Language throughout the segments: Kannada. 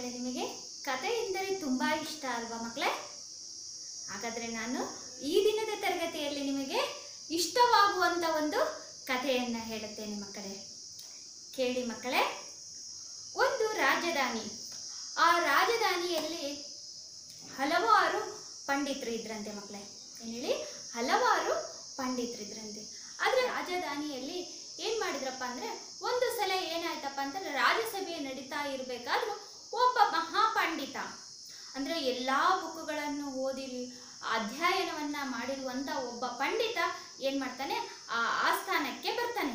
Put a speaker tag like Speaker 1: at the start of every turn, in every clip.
Speaker 1: ನಿಮಗೆ ಕತೆ ಎಂದರೆ ತುಂಬ ಇಷ್ಟ ಅಲ್ವಾ ಮಕ್ಕಳೇ ಹಾಗಾದರೆ ನಾನು ಈ ದಿನದ ತರಗತಿಯಲ್ಲಿ ನಿಮಗೆ ಇಷ್ಟವಾಗುವಂಥ ಒಂದು ಕಥೆಯನ್ನು ಹೇಳುತ್ತೇನೆ ಮಕ್ಕಳೇ ಕೇಳಿ ಮಕ್ಕಳೇ ಒಂದು ರಾಜಧಾನಿ ಆ ರಾಜಧಾನಿಯಲ್ಲಿ ಹಲವಾರು ಪಂಡಿತರು ಇದ್ರಂತೆ ಮಕ್ಕಳೇ ಏನು ಹೇಳಿ ಹಲವಾರು ಪಂಡಿತರು ಇದ್ರಂತೆ ಆದರೆ ರಾಜಧಾನಿಯಲ್ಲಿ ಏನು ಮಾಡಿದ್ರಪ್ಪ ಅಂದರೆ ಒಂದು ಸಲ ಏನಾಯ್ತಪ್ಪ ಅಂತಂದ್ರೆ ರಾಜ್ಯಸಭೆ ನಡೀತಾ ಇರಬೇಕಾದ್ರೂ ಒಬ್ಬ ಮಹಾಪಂಡಿತ ಅಂದರೆ ಎಲ್ಲ ಬುಕ್ಗಳನ್ನು ಓದಿ ಅಧ್ಯಯನವನ್ನ ಮಾಡಿರುವಂಥ ಒಬ್ಬ ಪಂಡಿತ ಏನು ಮಾಡ್ತಾನೆ ಆ ಆಸ್ಥಾನಕ್ಕೆ ಬರ್ತಾನೆ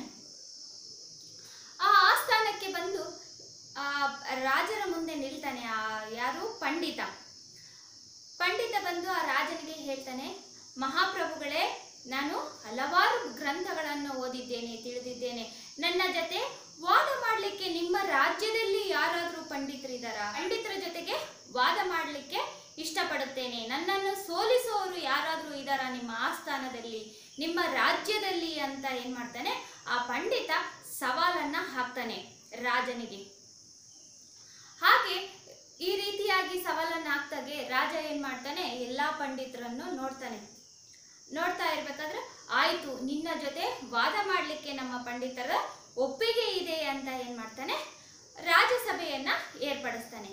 Speaker 1: ಆ ಆಸ್ಥಾನಕ್ಕೆ ಬಂದು ಆ ರಾಜರ ಮುಂದೆ ನಿಲ್ತಾನೆ ಆ ಯಾರು ಪಂಡಿತ ಪಂಡಿತ ಬಂದು ಆ ರಾಜನಿಗೆ ಹೇಳ್ತಾನೆ ಮಹಾಪ್ರಭುಗಳೇ ನಾನು ಹಲವಾರು ಗ್ರಂಥಗಳನ್ನು ಓದಿದ್ದೇನೆ ತಿಳಿದಿದ್ದೇನೆ ನನ್ನ ಜೊತೆ ವಾದ ಮಾಡಲಿಕ್ಕೆ ನಿಮ್ಮ ರಾಜ್ಯದಲ್ಲಿ ಯಾರಾದರೂ ಪಂಡಿತರಿದ್ದಾರಾ ಪಂಡಿತರ ಜೊತೆಗೆ ವಾದ ಮಾಡಲಿಕ್ಕೆ ಇಷ್ಟಪಡುತ್ತೇನೆ ನನ್ನನ್ನು ಸೋಲಿಸುವವರು ಯಾರಾದರೂ ಇದ್ದಾರಾ ನಿಮ್ಮ ಆಸ್ಥಾನದಲ್ಲಿ ನಿಮ್ಮ ರಾಜ್ಯದಲ್ಲಿ ಅಂತ ಏನ್ ಮಾಡ್ತಾನೆ ಆ ಪಂಡಿತ ಸವಾಲನ್ನ ಹಾಕ್ತಾನೆ ರಾಜನಿಗೆ ಹಾಗೆ ಈ ರೀತಿಯಾಗಿ ಸವಾಲನ್ನ ಹಾಕ್ದಾಗೆ ರಾಜ ಏನ್ ಮಾಡ್ತಾನೆ ಎಲ್ಲಾ ಪಂಡಿತರನ್ನು ನೋಡ್ತಾನೆ ನೋಡ್ತಾ ಇರ್ಬೇಕಾದ್ರೆ ಆಯ್ತು ನಿನ್ನ ಜೊತೆ ವಾದ ಮಾಡಲಿಕ್ಕೆ ನಮ್ಮ ಪಂಡಿತರ ಒಪ್ಪಿಗೆ ಇದೆ ಅಂತ ಏನ್ ಮಾಡ್ತಾನೆ ರಾಜ್ಯಸಭೆಯನ್ನ ಏರ್ಪಡಿಸ್ತಾನೆ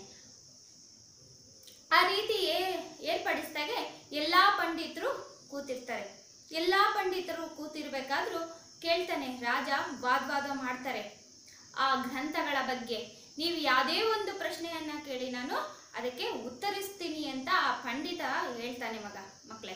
Speaker 1: ಆ ರೀತಿ ಏ- ಏರ್ಪಡಿಸಿದಾಗೆ ಎಲ್ಲಾ ಪಂಡಿತರು ಕೂತಿರ್ತಾರೆ ಎಲ್ಲಾ ಪಂಡಿತರು ಕೂತಿರ್ಬೇಕಾದ್ರೂ ಕೇಳ್ತಾನೆ ರಾಜ ವಾಗ್ವಾದ ಮಾಡ್ತಾರೆ ಆ ಗ್ರಂಥಗಳ ಬಗ್ಗೆ ನೀವು ಯಾವುದೇ ಒಂದು ಪ್ರಶ್ನೆಯನ್ನ ಕೇಳಿ ನಾನು ಅದಕ್ಕೆ ಉತ್ತರಿಸ್ತೀನಿ ಅಂತ ಆ ಪಂಡಿತ ಹೇಳ್ತಾನೆ ಮಗ ಮಕ್ಕಳೇ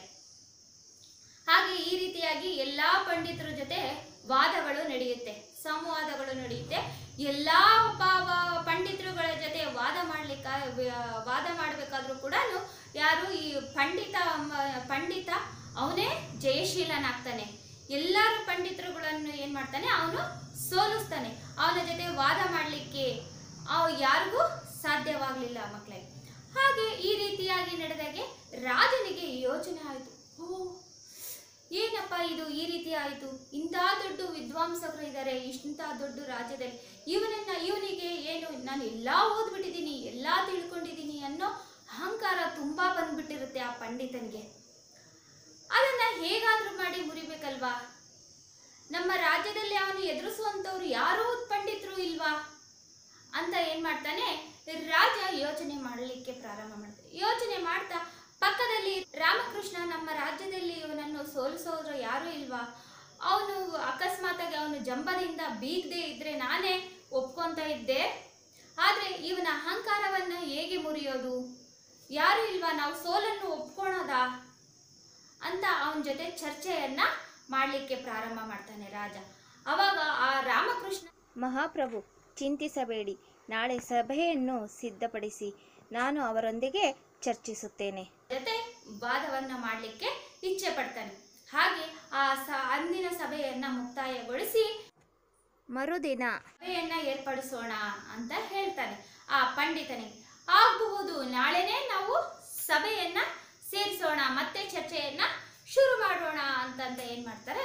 Speaker 1: ಹಾಗೆ ಈ ರೀತಿಯಾಗಿ ಎಲ್ಲಾ ಪಂಡಿತರ ಜೊತೆ ವಾದಗಳು ನಡೆಯುತ್ತೆ ಸಂವಾದಗಳು ನಡೆಯುತ್ತೆ ಎಲ್ಲಾ ಪ- ವ- ಪಂಡಿತರುಗಳ ಜೊತೆ ವಾದ ಮಾಡ್ಲಿಕ್ಕ ವ್ಯ- ವಾದ ಮಾಡಬೇಕಾದ್ರೂ ಕೂಡ ಯಾರು ಈ ಪಂಡಿತ ಮ- ಪಂಡಿತ ಅವನೇ ಜಯಶೀಲನಾಗ್ತಾನೆ ಎಲ್ಲಾರು ಪಂಡಿತರುಗಳನ್ನು ಏನ್ ಮಾಡ್ತಾನೆ ಅವನು ಸೋಲಿಸ್ತಾನೆ ಅವನ ಜೊತೆ ವಾದ ಮಾಡಲಿಕ್ಕೆ ಅವ್ ಯಾರಿಗೂ ಸಾಧ್ಯವಾಗಲಿಲ್ಲ ಮಕ್ಕಳೇ ಹಾಗೆ ಈ ರೀತಿಯಾಗಿ ನಡೆದಾಗೆ ರಾಜನಿಗೆ ಯೋಚನೆ ಆಯಿತು ಓ ಏನಪ್ಪ ಇದು ಈ ರೀತಿ ಆಯಿತು ಇಂಥ ದೊಡ್ಡ ವಿದ್ವಾಂಸಕರು ಇದ್ದಾರೆ ಇಂಥ ದೊಡ್ಡ ರಾಜ್ಯದಲ್ಲಿ ಇವನನ್ನ ಇವನಿಗೆ ಏನು ನಾನು ಎಲ್ಲ ಓದ್ಬಿಟ್ಟಿದ್ದೀನಿ ಎಲ್ಲ ತಿಳ್ಕೊಂಡಿದ್ದೀನಿ ಅನ್ನೋ ಅಹಂಕಾರ ತುಂಬಾ ಬಂದ್ಬಿಟ್ಟಿರುತ್ತೆ ಆ ಪಂಡಿತನಿಗೆ ಅದನ್ನ ಹೇಗಾದ್ರೂ ಮಾಡಿ ಮುರಿಬೇಕಲ್ವಾ ನಮ್ಮ ರಾಜ್ಯದಲ್ಲಿ ಅವನು ಎದುರಿಸುವಂತವ್ರು ಯಾರೂ ಪಂಡಿತರು ಇಲ್ವಾ ಅಂತ ಏನ್ ಮಾಡ್ತಾನೆ ರಾಜ ಯೋಚನೆ ಮಾಡಲಿಕ್ಕೆ ಪ್ರಾರಂಭ ಮಾಡ್ತಾನೆ ಯೋಚನೆ ಮಾಡ್ತಾ ಪಕ್ಕದಲ್ಲಿ ರಾಮಕೃಷ್ಣ ನಮ್ಮ ರಾಜ್ಯದಲ್ಲಿ ಇವನನ್ನು ಸೋಲಿಸೋರು ಯಾರೂ ಇಲ್ವಾ ಅವನು ಅಕಸ್ಮಾತಾಗಿ ಅವನು ಜಂಬದಿಂದ ಬೀಗದೆ ಇದ್ರೆ ನಾನೇ ಒಪ್ಕೊಂತ ಇದ್ದೆ ಆದ್ರೆ ಇವನ ಅಹಂಕಾರವನ್ನ ಹೇಗೆ ಮುರಿಯೋದು ಯಾರು ಇಲ್ವಾ ನಾವು ಸೋಲನ್ನು ಒಪ್ಕೊಳೋದಾ ಅಂತ ಅವನ ಜೊತೆ ಚರ್ಚೆಯನ್ನ ಮಾಡಲಿಕ್ಕೆ ಪ್ರಾರಂಭ ಮಾಡ್ತಾನೆ ರಾಜ ಅವಾಗ ಆ ರಾಮಕೃಷ್ಣ
Speaker 2: ಮಹಾಪ್ರಭು ಚಿಂತಿಸಬೇಡಿ ನಾಳೆ ಸಭೆಯನ್ನು ಸಿದ್ಧಪಡಿಸಿ ನಾನು ಅವರೊಂದಿಗೆ ಚರ್ಚಿಸುತ್ತೇನೆ
Speaker 1: ಜೊತೆ ವಾದವನ್ನ ಮಾಡಲಿಕ್ಕೆ ಇಚ್ಛೆ ಪಡ್ತಾನೆ ಹಾಗೆ ಆ ಸ ಅಂದಿನ ಸಭೆಯನ್ನ ಮುಕ್ತಾಯಗೊಳಿಸಿ
Speaker 2: ಮರುದಿನ
Speaker 1: ಸಭೆಯನ್ನ ಏರ್ಪಡಿಸೋಣ ಅಂತ ಹೇಳ್ತಾನೆ ಆ ಪಂಡಿತನಿಗೆ ಆಗಬಹುದು ನಾಳೆನೇ ನಾವು ಸಭೆಯನ್ನ ಸೇರಿಸೋಣ ಮತ್ತೆ ಚರ್ಚೆಯನ್ನ ಶುರು ಮಾಡೋಣ ಅಂತಂತ ಏನ್ ಮಾಡ್ತಾರೆ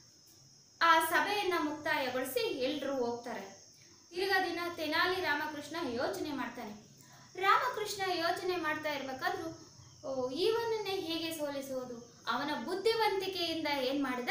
Speaker 1: ಆ ಸಭೆಯನ್ನ ಮುಕ್ತಾಯಗೊಳಿಸಿ ಎಲ್ರೂ ಹೋಗ್ತಾರೆ ತಿರ್ಗಾ ದಿನ ತೆನಾಲಿ ರಾಮಕೃಷ್ಣ ಯೋಚನೆ ಮಾಡ್ತಾನೆ ರಾಮಕೃಷ್ಣ ಯೋಚನೆ ಮಾಡ್ತಾ ಇರ್ಬೇಕಾದ್ರೂ ಓ ಇವನನ್ನೇ ಹೇಗೆ ಸೋಲಿಸುವುದು ಅವನ ಬುದ್ಧಿವಂತಿಕೆಯಿಂದ ಏನ್ ಮಾಡಿದ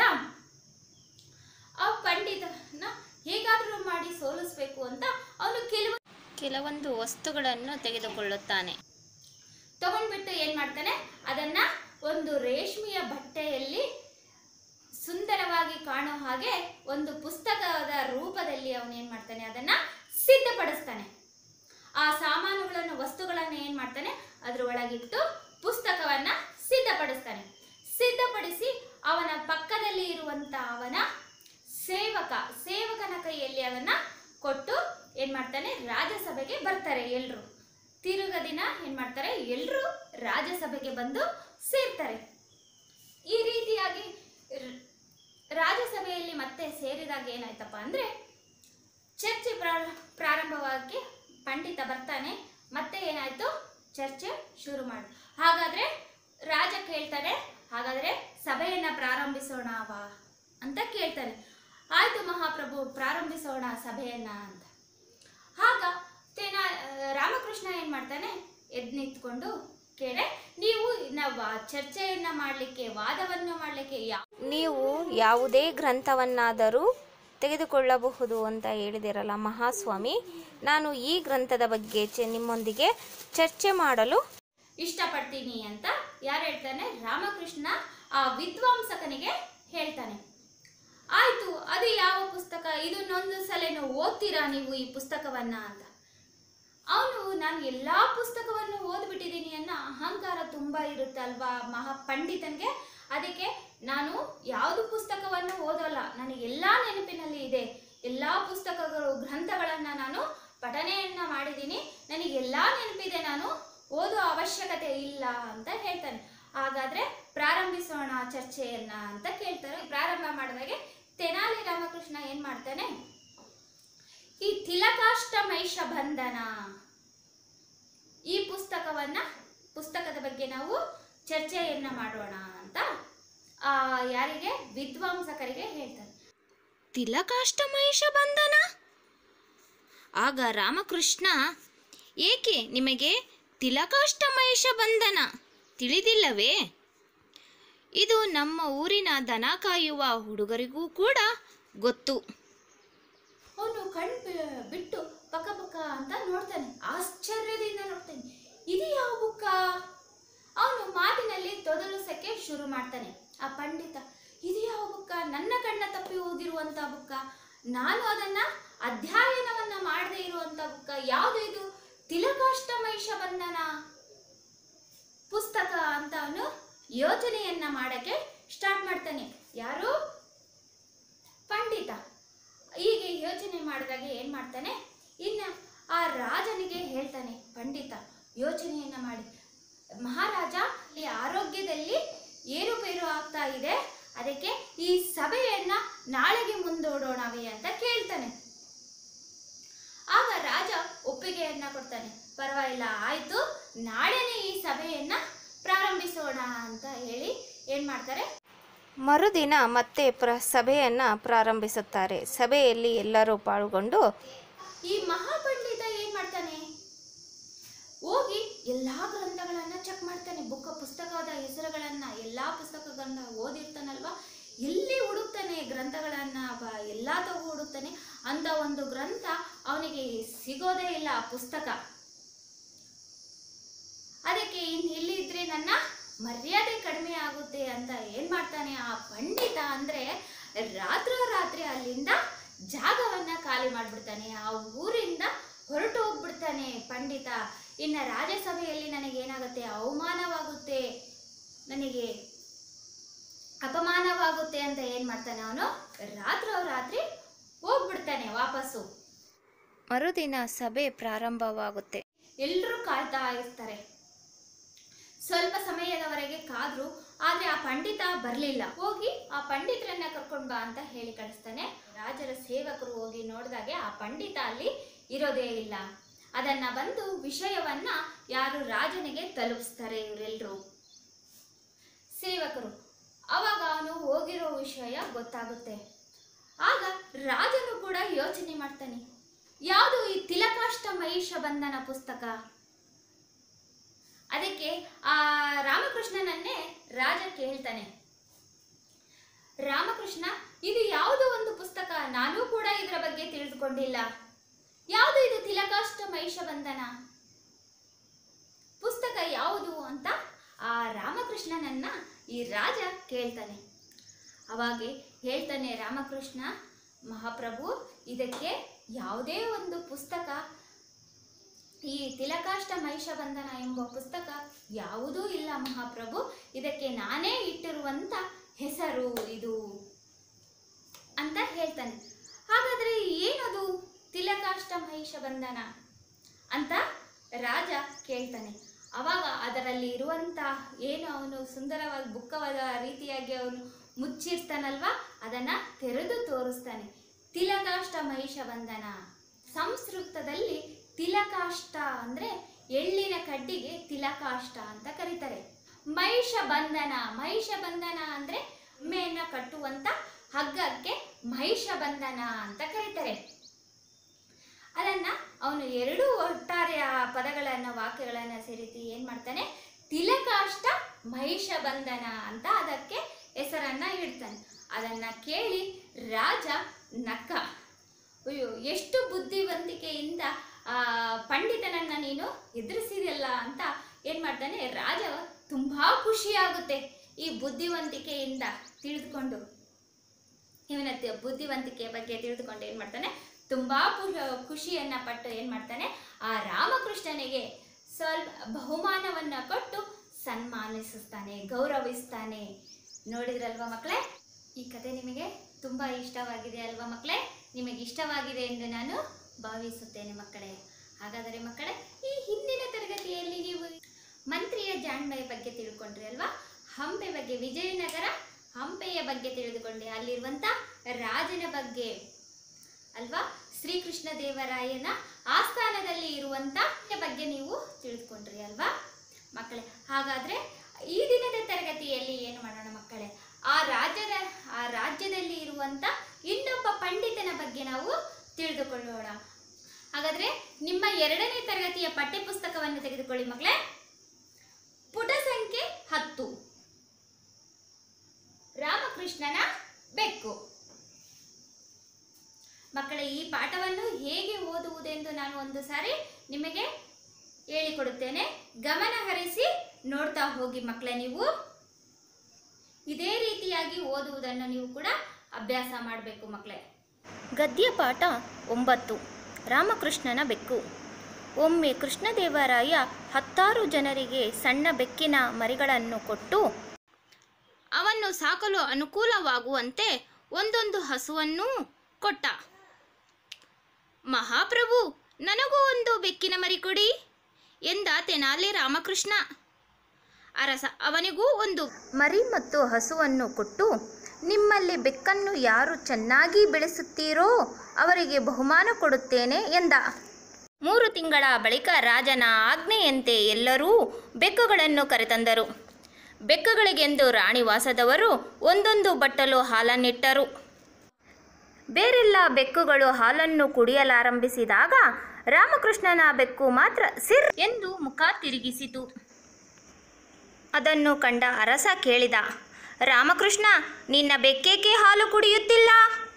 Speaker 1: ಆ ಪಂಡಿತನ ಹೇಗಾದ್ರೂ ಮಾಡಿ ಸೋಲಿಸ್ಬೇಕು ಅಂತ ಅವನು ಕೆಲವು
Speaker 2: ಕೆಲವೊಂದು ವಸ್ತುಗಳನ್ನು ತೆಗೆದುಕೊಳ್ಳುತ್ತಾನೆ
Speaker 1: ತಗೊಂಡ್ಬಿಟ್ಟು ಏನ್ ಮಾಡ್ತಾನೆ ಅದನ್ನ ಒಂದು ರೇಷ್ಮೆಯ ಬಟ್ಟೆಯಲ್ಲಿ ಸುಂದರವಾಗಿ ಕಾಣೋ ಹಾಗೆ ಒಂದು ಪುಸ್ತಕದ ರೂಪದಲ್ಲಿ ಅವನು ಏನ್ ಮಾಡ್ತಾನೆ ಅದನ್ನ ಸಿದ್ಧಪಡಿಸ್ತಾನೆ ಆ ಸಾಮಾನುಗಳನ್ನು ವಸ್ತುಗಳನ್ನ ಏನ್ ಮಾಡ್ತಾನೆ ಅದ್ರ ಒಳಗಿಟ್ಟು ಪುಸ್ತಕವನ್ನ ಸಿದ್ಧಪಡಿಸ್ತಾನೆ ಸಿದ್ಧಪಡಿಸಿ ಅವನ ಪಕ್ಕದಲ್ಲಿ ಇರುವಂತ ಅವನ ಸೇವಕ ಸೇವಕನ ಕೈಯಲ್ಲಿ ಅವನ್ನ ಕೊಟ್ಟು ಏನ್ ಮಾಡ್ತಾನೆ ರಾಜಸಭೆಗೆ ಬರ್ತಾರೆ ಎಲ್ರು ತಿರುಗ ದಿನ ಏನ್ ಮಾಡ್ತಾರೆ ಎಲ್ರು ರಾಜಸಭೆಗೆ ಬಂದು ಸೇರ್ತಾರೆ ಈ ರೀತಿಯಾಗಿ ರ- ರಾಜಸಭೆಯಲ್ಲಿ ಮತ್ತೆ ಸೇರಿದಾಗ ಏನಾಯ್ತಪ್ಪ ಅಂದ್ರೆ ಚರ್ಚೆ ಪ್ರಾರ- ಪ್ರಾರಂಭವಾಗಿ ಪಂಡಿತ ಬರ್ತಾನೆ ಮತ್ತೆ ಏನಾಯ್ತು ಚರ್ಚೆ ಶುರು ಮಾಡು ಹಾಗಾದ್ರೆ ರಾಜ ಕೇಳ್ತಾನೆ ಹಾಗಾದ್ರೆ ಸಭೆಯನ್ನ ಪ್ರಾರಂಭಿಸೋಣವಾ ಅಂತ ಕೇಳ್ತಾನೆ ಆಯ್ತು ಮಹಾಪ್ರಭು ಪ್ರಾರಂಭಿಸೋಣ ಸಭೆಯನ್ನ ಅಂತ ಆಗ ತೇನ ರಾಮಕೃಷ್ಣ ಏನ್ ಮಾಡ್ತಾನೆ ಎದ್ ನಿಂತ್ಕೊಂಡು ಕೇಳೆ ನೀವು ನಾವು ಚರ್ಚೆಯನ್ನ ಮಾಡ್ಲಿಕ್ಕೆ ವಾದವನ್ನು ಮಾಡ್ಲಿಕ್ಕೆ ಯಾವ
Speaker 2: ನೀವು ಯಾವುದೇ ಗ್ರಂಥವನ್ನಾದರೂ ತೆಗೆದುಕೊಳ್ಳಬಹುದು ಅಂತ ಹೇಳಿದಿರಲ್ಲ ಮಹಾಸ್ವಾಮಿ ನಾನು ಈ ಗ್ರಂಥದ ಬಗ್ಗೆ ಚೆ- ನಿಮ್ಮೊಂದಿಗೆ ಚರ್ಚೆ ಮಾಡಲು
Speaker 1: ಇಷ್ಟಪಡ್ತೀನಿ ಅಂತ ಯಾರು ಹೇಳ್ತಾನೆ ರಾಮಕೃಷ್ಣ ಆ ವಿದ್ವಾಂಸಕನಿಗೆ ಹೇಳ್ತಾನೆ ಆಯ್ತು ಅದು ಯಾವ ಪುಸ್ತಕ ಇದನ್ನೊಂದು ಸಲನು ಓದ್ತೀರಾ ನೀವು ಈ ಪುಸ್ತಕವನ್ನ ಅಂತ ಅವನು ನಾನು ಎಲ್ಲಾ ಪುಸ್ತಕವನ್ನು ಓದ್ಬಿಟ್ಟಿದ್ದೀನಿ ಅನ್ನೋ ಅಹಂಕಾರ ತುಂಬಾ ಇರುತ್ತೆ ಅಲ್ವಾ ಮಹಾ ಪಂಡಿತನ್ಗೆ ಅದಕ್ಕೆ ನಾನು ಯಾವುದು ಪುಸ್ತಕವನ್ನು ಓದೋಲ್ಲ ನನಗೆ ಎಲ್ಲಾ ನೆನಪಿನಲ್ಲಿ ಇದೆ ಎಲ್ಲಾ ಪುಸ್ತಕಗಳು ಗ್ರಂಥಗಳನ್ನ ನಾನು ಪಠನೆಯನ್ನ ಮಾಡಿದ್ದೀನಿ ನನಗೆ ಎಲ್ಲಾ ನೆನಪಿದೆ ನಾನು ಓದೋ ಅವಶ್ಯಕತೆ ಇಲ್ಲ ಅಂತ ಹೇಳ್ತಾನೆ ಹಾಗಾದ್ರೆ ಪ್ರಾರಂಭಿಸೋಣ ಚರ್ಚೆಯನ್ನ ಅಂತ ಕೇಳ್ತಾರೆ ಪ್ರಾರಂಭ ಮಾಡಿದಾಗೆ ತೆನಾಲಿ ರಾಮಕೃಷ್ಣ ಏನ್ ಮಾಡ್ತಾನೆ ಈ ತಿಲಕಾಷ್ಟಮೈಷ ಬಂಧನ ಈ ಪುಸ್ತಕವನ್ನ ಪುಸ್ತಕದ ಬಗ್ಗೆ ನಾವು ಚರ್ಚೆಯನ್ನ ಮಾಡೋಣ ಅಂತ ಆ ಯಾರಿಗೆ ವಿದ್ವಾಂಸಕರಿಗೆ ಹೇಳ್ತಾರೆ
Speaker 2: ತಿಲಕಾಷ್ಟಮಹಿಷ ಬಂಧನ ಆಗ ರಾಮಕೃಷ್ಣ ಏಕೆ ನಿಮಗೆ ತಿಲಕಾಷ್ಟಮಹಿಷ ಬಂಧನ ತಿಳಿದಿಲ್ಲವೇ ಇದು ನಮ್ಮ ಊರಿನ ದನ ಕಾಯುವ ಹುಡುಗರಿಗೂ ಕೂಡ ಗೊತ್ತು
Speaker 1: ಅವನು ಕಣ್ ಬಿ- ಬಿಟ್ಟು ಪಕ್ಕ ಪಕ್ಕ ಅಂತ ನೋಡ್ತಾನೆ ಆಶ್ಚರ್ಯದಿಂದ ನೋಡ್ತಾನೆ ಇದು ಯಾವ ಬುಕ್ಕ ಅವನು ಮಾತಿನಲ್ಲಿ ತೊದಲಿಸಕ್ಕೆ ಶುರು ಮಾಡ್ತಾನೆ ಆ ಪಂಡಿತ ಇದು ಯಾವ ಬುಕ್ಕ ನನ್ನ ಕಣ್ಣ ತಪ್ಪಿ ಹೋಗಿರುವಂತ ಬುಕ್ಕ ನಾನು ಅದನ್ನ ಅಧ್ಯಯನವನ್ನ ಮಾಡದೇ ಇರುವಂತ ಬುಕ್ಕ ಯಾವುದು ಇದು ತಿಲಕಾಷ್ಟಮೈಷ ಬಂಧನ ಪುಸ್ತಕ ಅಂತ ಅವನು ಯೋಚನೆಯನ್ನ ಮಾಡಕ್ಕೆ ಸ್ಟಾರ್ಟ್ ಮಾಡ್ತಾನೆ ಯಾರು ಪಂಡಿತ ಹೀಗೆ ಯೋಚನೆ ಮಾಡಿದಾಗ ಏನ್ ಮಾಡ್ತಾನೆ ಇನ್ನ ಆ ರಾಜನಿಗೆ ಹೇಳ್ತಾನೆ ಪಂಡಿತ ಯೋಚನೆಯನ್ನ ಮಾಡಿ ಮಹಾರಾಜ ಈ ಆರೋಗ್ಯದಲ್ಲಿ ಏರುಪೇರು ಆಗ್ತಾ ಇದೆ ಅದಕ್ಕೆ ಈ ಸಭೆಯನ್ನ ನಾಳೆಗೆ ಮುಂದೂಡೋಣವೇ ಅಂತ ಕೇಳ್ತಾನೆ ಆಗ ರಾಜ ಒಪ್ಪಿಗೆಯನ್ನ ಕೊಡ್ತಾನೆ ಪರವಾಗಿಲ್ಲ ಆಯ್ತು ನಾಳೆನೇ ಈ ಸಭೆಯನ್ನ ಪ್ರಾರಂಭಿಸೋಣ ಅಂತ ಹೇಳಿ ಏನ್ ಮಾಡ್ತಾರೆ
Speaker 2: ಮರುದಿನ ಮತ್ತೆ ಪ್ರ ಸಭೆಯನ್ನು ಪ್ರಾರಂಭಿಸುತ್ತಾರೆ ಸಭೆಯಲ್ಲಿ ಎಲ್ಲರೂ ಪಾಲ್ಗೊಂಡು
Speaker 1: ಈ ಮಹಾಪಂಡಿತ ಏನ್ ಮಾಡ್ತಾನೆ ಹೋಗಿ ಎಲ್ಲಾ ಗ್ರಂಥಗಳನ್ನ ಚೆಕ್ ಮಾಡ್ತಾನೆ ಬುಕ್ಕ ಪುಸ್ತಕದ ಹೆಸರುಗಳನ್ನ ಎಲ್ಲಾ ಪುಸ್ತಕಗಳನ್ನ ಓದಿರ್ತಾನಲ್ವಾ ಎಲ್ಲಿ ಹುಡುಕ್ತಾನೆ ಗ್ರಂಥಗಳನ್ನ ಬ- ಎಲ್ಲಾ ತಗೋ ಹುಡುಕ್ತಾನೆ ಅಂತ ಒಂದು ಗ್ರಂಥ ಅವನಿಗೆ ಸಿಗೋದೇ ಇಲ್ಲ ಆ ಪುಸ್ತಕ ಅದಕ್ಕೆ ಇನ್ ಇಲ್ಲಿದ್ರೆ ನನ್ನ ಮರ್ಯಾದೆ ಕಡಿಮೆ ಆಗುತ್ತೆ ಅಂತ ಏನ್ ಮಾಡ್ತಾನೆ ಆ ಪಂಡಿತ ಅಂದ್ರೆ ರಾತ್ರೋರಾತ್ರಿ ಅಲ್ಲಿಂದ ಜಾಗವನ್ನ ಖಾಲಿ ಮಾಡ್ಬಿಡ್ತಾನೆ ಆ ಊರಿಂದ ಹೊರಟು ಹೋಗ್ಬಿಡ್ತಾನೆ ಪಂಡಿತ ಇನ್ನ ರಾಜ್ಯಸಭೆಯಲ್ಲಿ ನನಗೆ ಏನಾಗುತ್ತೆ ಅವಮಾನವಾಗುತ್ತೆ ನನಗೆ ಅಪಮಾನವಾಗುತ್ತೆ ಅಂತ ಏನ್ ಮಾಡ್ತಾನೆ ಅವನು ರಾತ್ರೋರಾತ್ರಿ ಹೋಗ್ಬಿಡ್ತಾನೆ ವಾಪಸ್ಸು
Speaker 2: ಮರುದಿನ ಸಭೆ ಪ್ರಾರಂಭವಾಗುತ್ತೆ
Speaker 1: ಎಲ್ಲರೂ ಕಾಯ್ತಾ ಇರ್ತಾರೆ ಸ್ವಲ್ಪ ಸಮಯದವರೆಗೆ ಕಾದ್ರು ಆದ್ರೆ ಆ ಪಂಡಿತ ಬರ್ಲಿಲ್ಲ ಹೋಗಿ ಆ ಪಂಡಿತರನ್ನ ಕರ್ಕೊಂಡ್ ಬಾ ಅಂತ ಹೇಳಿ ಕಳಿಸ್ತಾನೆ ರಾಜರ ಸೇವಕರು ಹೋಗಿ ನೋಡಿದಾಗೆ ಆ ಪಂಡಿತ ಅಲ್ಲಿ ಇರೋದೇ ಇಲ್ಲ ಅದನ್ನ ಬಂದು ವಿಷಯವನ್ನ ಯಾರು ರಾಜನಿಗೆ ತಲುಪಿಸ್ತಾರೆ ಇವರೆಲ್ಲರೂ ಸೇವಕರು ಅವಾಗ ಅವನು ಹೋಗಿರೋ ವಿಷಯ ಗೊತ್ತಾಗುತ್ತೆ ಆಗ ರಾಜನು ಕೂಡ ಯೋಚನೆ ಮಾಡ್ತಾನೆ ಯಾವುದು ಈ ತಿಲಕಾಷ್ಟ ಮಹಿಷ ಬಂಧನ ಪುಸ್ತಕ ಅದಕ್ಕೆ ಆ ರಾಮಕೃಷ್ಣನನ್ನೇ ರಾಜ ಕೇಳ್ತಾನೆ ರಾಮಕೃಷ್ಣ ಇದು ಯಾವುದು ಒಂದು ಪುಸ್ತಕ ನಾನು ಕೂಡ ಇದರ ಬಗ್ಗೆ ತಿಳಿದುಕೊಂಡಿಲ್ಲ ಯಾವುದು ಇದು ತಿಲಕಾಷ್ಟ ಮಹಿಷ ಬಂಧನ ಪುಸ್ತಕ ಯಾವುದು ಅಂತ ಆ ರಾಮಕೃಷ್ಣನನ್ನ ಈ ರಾಜ ಕೇಳ್ತಾನೆ ಅವಾಗೆ ಹೇಳ್ತಾನೆ ರಾಮಕೃಷ್ಣ ಮಹಾಪ್ರಭು ಇದಕ್ಕೆ ಯಾವುದೇ ಒಂದು ಪುಸ್ತಕ ಈ ತಿಲಕಾಷ್ಟ ಮಹಿಷ ಬಂಧನ ಎಂಬ ಪುಸ್ತಕ ಯಾವುದೂ ಇಲ್ಲ ಮಹಾಪ್ರಭು ಇದಕ್ಕೆ ನಾನೇ ಇಟ್ಟಿರುವಂತ ಹೆಸರು ಇದು ಅಂತ ಹೇಳ್ತಾನೆ ಹಾಗಾದ್ರೆ ಏನದು ತಿಲಕಾಷ್ಟ ಮಹಿಷ ಬಂಧನ ಅಂತ ರಾಜ ಕೇಳ್ತಾನೆ ಅವಾಗ ಅದರಲ್ಲಿ ಇರುವಂತ ಏನು ಅವನು ಸುಂದರವಾಗಿ ಬುಕ್ಕವಾದ ರೀತಿಯಾಗಿ ಅವನು ಮುಚ್ಚಿರ್ತಾನಲ್ವಾ ಅದನ್ನ ತೆರೆದು ತೋರಿಸ್ತಾನೆ ತಿಲಕಾಷ್ಟ ಮಹಿಷ ಬಂಧನ ಸಂಸ್ಕೃತದಲ್ಲಿ ತಿಲಕಾಷ್ಟ ಅಂದ್ರೆ ಎಳ್ಳಿನ ಕಡ್ಡಿಗೆ ತಿಲಕಾಷ್ಟ ಅಂತ ಕರೀತಾರೆ ಮಹಿಷ ಬಂಧನ ಮಹಿಷ ಬಂಧನ ಅಂದ್ರೆ ಎಮ್ಮೆಯನ್ನ ಕಟ್ಟುವಂತ ಹಗ್ಗಕ್ಕೆ ಮಹಿಷ ಬಂಧನ ಅಂತ ಕರೀತಾರೆ ಅದನ್ನ ಅವನು ಎರಡು ಒಟ್ಟಾರೆ ಆ ಪದಗಳನ್ನ ವಾಕ್ಯಗಳನ್ನ ಸೇರಿಸಿ ಏನ್ ಮಾಡ್ತಾನೆ ತಿಲಕಾಷ್ಟ ಮಹಿಷ ಬಂಧನ ಅಂತ ಅದಕ್ಕೆ ಹೆಸರನ್ನ ಇಡ್ತಾನೆ ಅದನ್ನ ಕೇಳಿ ರಾಜ ನಕ್ಕ ಅಯ್ಯೋ ಎಷ್ಟು ಬುದ್ಧಿವಂತಿಕೆಯಿಂದ ಆ ಪಂಡಿತನನ್ನ ನೀನು ಎದುರಿಸಿದೆಲ್ಲ ಅಂತ ಏನ್ ಮಾಡ್ತಾನೆ ರಾಜ ತುಂಬಾ ಖುಷಿಯಾಗುತ್ತೆ ಈ ಬುದ್ಧಿವಂತಿಕೆಯಿಂದ ತಿಳಿದುಕೊಂಡು ಇವನ ತಿ- ಬುದ್ಧಿವಂತಿಕೆಯ ಬಗ್ಗೆ ತಿಳಿದುಕೊಂಡು ಏನ್ ಮಾಡ್ತಾನೆ ತುಂಬಾ ಪು- ಖುಷಿಯನ್ನ ಪಟ್ಟು ಏನ್ ಮಾಡ್ತಾನೆ ಆ ರಾಮಕೃಷ್ಣನಿಗೆ ಸ್ವಲ್ಪ ಬಹುಮಾನವನ್ನ ಕೊಟ್ಟು ಸನ್ಮಾನಿಸುತ್ತಾನೆ ಗೌರವಿಸ್ತಾನೆ ನೋಡಿದ್ರಲ್ವಾ ಮಕ್ಕಳೇ ಈ ಕತೆ ನಿಮಗೆ ತುಂಬಾ ಇಷ್ಟವಾಗಿದೆ ಅಲ್ವಾ ಮಕ್ಕಳೇ ನಿಮಗೆ ಇಷ್ಟವಾಗಿದೆ ಎಂದು ನಾನು ಭಾವಿಸುತ್ತೇನೆ ಮಕ್ಕಳೇ ಹಾಗಾದರೆ ಮಕ್ಕಳೇ ಈ ಹಿಂದಿನ ತರಗತಿಯಲ್ಲಿ ನೀವು ಮಂತ್ರಿಯ ಜಾಣ್ಮೆಯ ಬಗ್ಗೆ ತಿಳ್ಕೊಂಡ್ರಿ ಅಲ್ವಾ ಹಂಪೆ ಬಗ್ಗೆ ವಿಜಯನಗರ ಹಂಪೆಯ ಬಗ್ಗೆ ತಿಳಿದುಕೊಂಡೆ ಅಲ್ಲಿರುವಂತ ರಾಜನ ಬಗ್ಗೆ ಅಲ್ವಾ ಶ್ರೀಕೃಷ್ಣ ದೇವರಾಯನ ಆಸ್ಥಾನದಲ್ಲಿ ಇರುವಂತ ಬಗ್ಗೆ ನೀವು ತಿಳಿದುಕೊಂಡ್ರಿ ಅಲ್ವಾ ಮಕ್ಕಳೇ ಹಾಗಾದ್ರೆ ಈ ದಿನದ ತರಗತಿಯಲ್ಲಿ ಏನು ಮಾಡೋಣ ಮಕ್ಕಳೇ ಆ ರಾಜ್ಯದ ಆ ರಾಜ್ಯದಲ್ಲಿ ಇರುವಂತ ಇನ್ನೊಬ್ಬ ಪಂಡಿತನ ಬಗ್ಗೆ ನಾವು ತಿಳಿದುಕೊಳ್ಳೋಣ ಹಾಗಾದ್ರೆ ನಿಮ್ಮ ಎರಡನೇ ತರಗತಿಯ ಪಠ್ಯಪುಸ್ತಕವನ್ನು ತೆಗೆದುಕೊಳ್ಳಿ ಮಕ್ಕಳೇ ಪುಟ ಸಂಖ್ಯೆ ಹತ್ತು ರಾಮಕೃಷ್ಣನ ಬೆಕ್ಕು ಮಕ್ಕಳೇ ಈ ಪಾಠವನ್ನು ಹೇಗೆ ಓದುವುದೆಂದು ನಾನು ಒಂದು ಸಾರಿ ನಿಮಗೆ ಹೇಳಿಕೊಡುತ್ತೇನೆ ಗಮನ ಹರಿಸಿ ನೋಡ್ತಾ ಹೋಗಿ ಮಕ್ಕಳೇ ನೀವು ಇದೇ ರೀತಿಯಾಗಿ ಓದುವುದನ್ನು ನೀವು ಕೂಡ ಅಭ್ಯಾಸ ಮಾಡಬೇಕು ಮಕ್ಕಳೇ
Speaker 2: ಗದ್ಯ ಪಾಠ ಒಂಬತ್ತು ರಾಮಕೃಷ್ಣನ ಬೆಕ್ಕು ಒಮ್ಮೆ ಕೃಷ್ಣದೇವರಾಯ ಹತ್ತಾರು ಜನರಿಗೆ ಸಣ್ಣ ಬೆಕ್ಕಿನ ಮರಿಗಳನ್ನು ಕೊಟ್ಟು ಅವನ್ನು ಸಾಕಲು ಅನುಕೂಲವಾಗುವಂತೆ ಒಂದೊಂದು ಹಸುವನ್ನೂ ಕೊಟ್ಟ ಮಹಾಪ್ರಭು ನನಗೂ ಒಂದು ಬೆಕ್ಕಿನ ಮರಿ ಕೊಡಿ ಎಂದ ತೆನಾಲಿ ರಾಮಕೃಷ್ಣ ಅರಸ ಅವನಿಗೂ ಒಂದು ಮರಿ ಮತ್ತು ಹಸುವನ್ನು ಕೊಟ್ಟು ನಿಮ್ಮಲ್ಲಿ ಬೆಕ್ಕನ್ನು ಯಾರು ಚೆನ್ನಾಗಿ ಬೆಳೆಸುತ್ತೀರೋ ಅವರಿಗೆ ಬಹುಮಾನ ಕೊಡುತ್ತೇನೆ ಎಂದ ಮೂರು ತಿಂಗಳ ಬಳಿಕ ರಾಜನ ಆಜ್ಞೆಯಂತೆ ಎಲ್ಲರೂ ಬೆಕ್ಕುಗಳನ್ನು ಕರೆತಂದರು ಬೆಕ್ಕುಗಳಿಗೆಂದು ರಾಣಿವಾಸದವರು ಒಂದೊಂದು ಬಟ್ಟಲು ಹಾಲನ್ನಿಟ್ಟರು ಬೇರೆಲ್ಲ ಬೆಕ್ಕುಗಳು ಹಾಲನ್ನು ಕುಡಿಯಲಾರಂಭಿಸಿದಾಗ ರಾಮಕೃಷ್ಣನ ಬೆಕ್ಕು ಮಾತ್ರ ಸಿರ್ ಎಂದು ಮುಖ ತಿರುಗಿಸಿತು ಅದನ್ನು ಕಂಡ ಅರಸ ಕೇಳಿದ ರಾಮಕೃಷ್ಣ ನಿನ್ನ ಬೆಕ್ಕೇಕೆ ಹಾಲು ಕುಡಿಯುತ್ತಿಲ್ಲ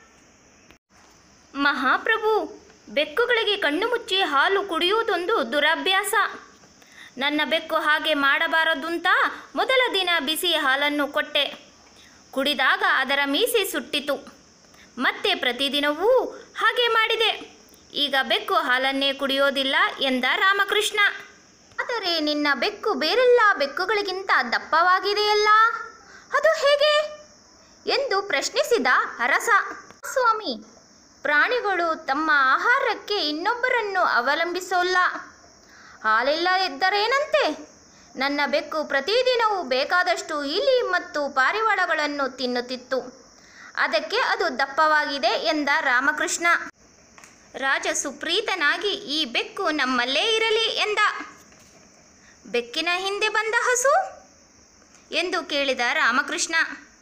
Speaker 2: ಮಹಾಪ್ರಭು ಬೆಕ್ಕುಗಳಿಗೆ ಕಣ್ಣು ಮುಚ್ಚಿ ಹಾಲು ಕುಡಿಯುವುದೊಂದು ದುರಭ್ಯಾಸ ನನ್ನ ಬೆಕ್ಕು ಹಾಗೆ ಮಾಡಬಾರದುಂತ ಮೊದಲ ದಿನ ಬಿಸಿ ಹಾಲನ್ನು ಕೊಟ್ಟೆ ಕುಡಿದಾಗ ಅದರ ಮೀಸೆ ಸುಟ್ಟಿತು ಮತ್ತೆ ಪ್ರತಿದಿನವೂ ಹಾಗೆ ಮಾಡಿದೆ ಈಗ ಬೆಕ್ಕು ಹಾಲನ್ನೇ ಕುಡಿಯೋದಿಲ್ಲ ಎಂದ ರಾಮಕೃಷ್ಣ ಆದರೆ ನಿನ್ನ ಬೆಕ್ಕು ಬೇರೆಲ್ಲ ಬೆಕ್ಕುಗಳಿಗಿಂತ ದಪ್ಪವಾಗಿದೆಯಲ್ಲ ಅದು ಹೇಗೆ ಎಂದು ಪ್ರಶ್ನಿಸಿದ ಅರಸ ಸ್ವಾಮಿ ಪ್ರಾಣಿಗಳು ತಮ್ಮ ಆಹಾರಕ್ಕೆ ಇನ್ನೊಬ್ಬರನ್ನು ಅವಲಂಬಿಸೋಲ್ಲ ಹಾಲಿಲ್ಲ ಎದ್ದರೇನಂತೆ ನನ್ನ ಬೆಕ್ಕು ಪ್ರತಿದಿನವೂ ಬೇಕಾದಷ್ಟು ಇಲಿ ಮತ್ತು ಪಾರಿವಾಳಗಳನ್ನು ತಿನ್ನುತ್ತಿತ್ತು ಅದಕ್ಕೆ ಅದು ದಪ್ಪವಾಗಿದೆ ಎಂದ ರಾಮಕೃಷ್ಣ ರಾಜ ಸುಪ್ರೀತನಾಗಿ ಈ ಬೆಕ್ಕು ನಮ್ಮಲ್ಲೇ ಇರಲಿ ಎಂದ ಬೆಕ್ಕಿನ ಹಿಂದೆ ಬಂದ ಹಸು ಎಂದು ಕೇಳಿದ ರಾಮಕೃಷ್ಣ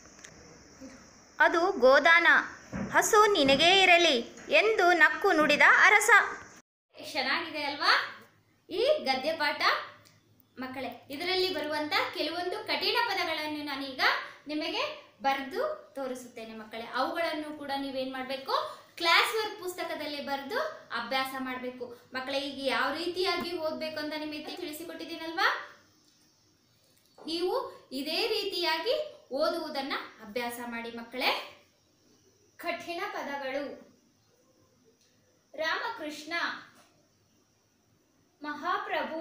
Speaker 2: ಅದು ಗೋದಾನ ಹಸು ನಿನಗೇ ಇರಲಿ ಎಂದು ನಕ್ಕು ನುಡಿದ ಅರಸ
Speaker 1: ಚೆನ್ನಾಗಿದೆ ಅಲ್ವಾ ಈ ಗದ್ಯ ಪಾಠ ಮಕ್ಕಳೇ ಇದರಲ್ಲಿ ಬರುವಂತ ಕೆಲವೊಂದು ಕಠಿಣ ಪದಗಳನ್ನು ನಾನೀಗ ನಿಮಗೆ ಬರೆದು ತೋರಿಸುತ್ತೇನೆ ಮಕ್ಕಳೇ ಅವುಗಳನ್ನು ಕೂಡ ನೀವೇನ್ ಮಾಡಬೇಕು ಕ್ಲಾಸ್ ವರ್ಕ್ ಪುಸ್ತಕದಲ್ಲಿ ಬರೆದು ಅಭ್ಯಾಸ ಮಾಡಬೇಕು ಮಕ್ಕಳೇ ಈಗ ಯಾವ ರೀತಿಯಾಗಿ ಓದಬೇಕು ಅಂತ ನಿಮಗೆ ತಿಳಿಸಿಕೊಟ್ಟಿದ್ದೀನಲ್ವಾ ನೀವು ಇದೇ ರೀತಿಯಾಗಿ ಓದುವುದನ್ನ ಅಭ್ಯಾಸ ಮಾಡಿ ಮಕ್ಕಳೇ ಕಠಿಣ ಪದಗಳು ರಾಮಕೃಷ್ಣ ಮಹಾಪ್ರಭು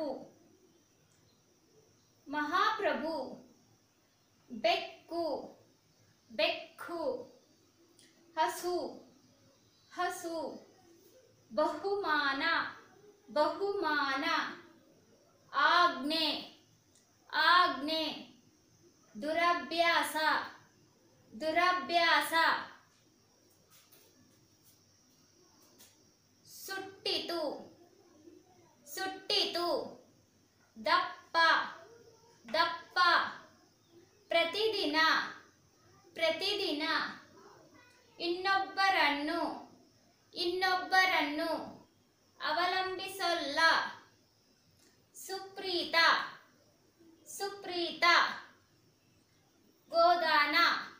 Speaker 1: ಮಹಾಪ್ರಭು ಬೆಕ್ಕು ಬೆಕ್ಕು ಹಸು ಹಸು ಬಹುಮಾನ ಬಹುಮಾನ ಆಜ್ಞೆ ಆಜ್ಞೆ ದುರಭ್ಯಾಸ ದುರಭ್ಯಾಸ ಸುಟ್ಟಿತು ಸುಟ್ಟಿತು ದಪ್ಪ ದಪ್ಪ ಪ್ರತಿದಿನ ಪ್ರತಿದಿನ ಇನ್ನೊಬ್ಬರನ್ನು ಇನ್ನೊಬ್ಬರನ್ನು ಅವಲಂಬಿಸಲ್ಲ ಸುಪ್ರೀತ ಸುಪ್ರೀತ ಗೋದಾನ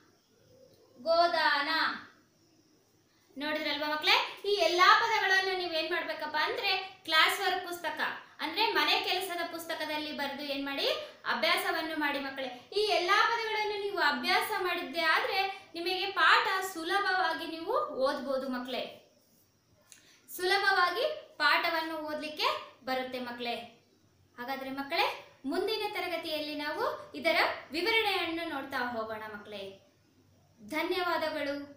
Speaker 1: ಗೋದಾನ ನೋಡಿದ್ರಲ್ವಾ ಮಕ್ಕಳೇ ಈ ಎಲ್ಲಾ ಪದಗಳನ್ನು ನೀವೇನ್ ಮಾಡ್ಬೇಕಪ್ಪ ಅಂದ್ರೆ ಕ್ಲಾಸ್ ವರ್ಕ್ ಪುಸ್ತಕ ಅಂದ್ರೆ ಮನೆ ಕೆಲಸದ ಪುಸ್ತಕದಲ್ಲಿ ಬರೆದು ಏನ್ ಮಾಡಿ ಅಭ್ಯಾಸವನ್ನು ಮಾಡಿ ಮಕ್ಕಳೇ ಈ ಎಲ್ಲಾ ಪದಗಳನ್ನು ನೀವು ಅಭ್ಯಾಸ ಮಾಡಿದ್ದೆ ಆದ್ರೆ ನಿಮಗೆ ಪಾಠ ಸುಲಭವಾಗಿ ನೀವು ಓದ್ಬೋದು ಮಕ್ಕಳೇ ಸುಲಭವಾಗಿ ಪಾಠವನ್ನು ಓದಲಿಕ್ಕೆ ಬರುತ್ತೆ ಮಕ್ಕಳೇ ಹಾಗಾದ್ರೆ ಮಕ್ಕಳೇ ಮುಂದಿನ ತರಗತಿಯಲ್ಲಿ ನಾವು ಇದರ ವಿವರಣೆಯನ್ನು ನೋಡ್ತಾ ಹೋಗೋಣ ಮಕ್ಕಳೇ ಧನ್ಯವಾದಗಳು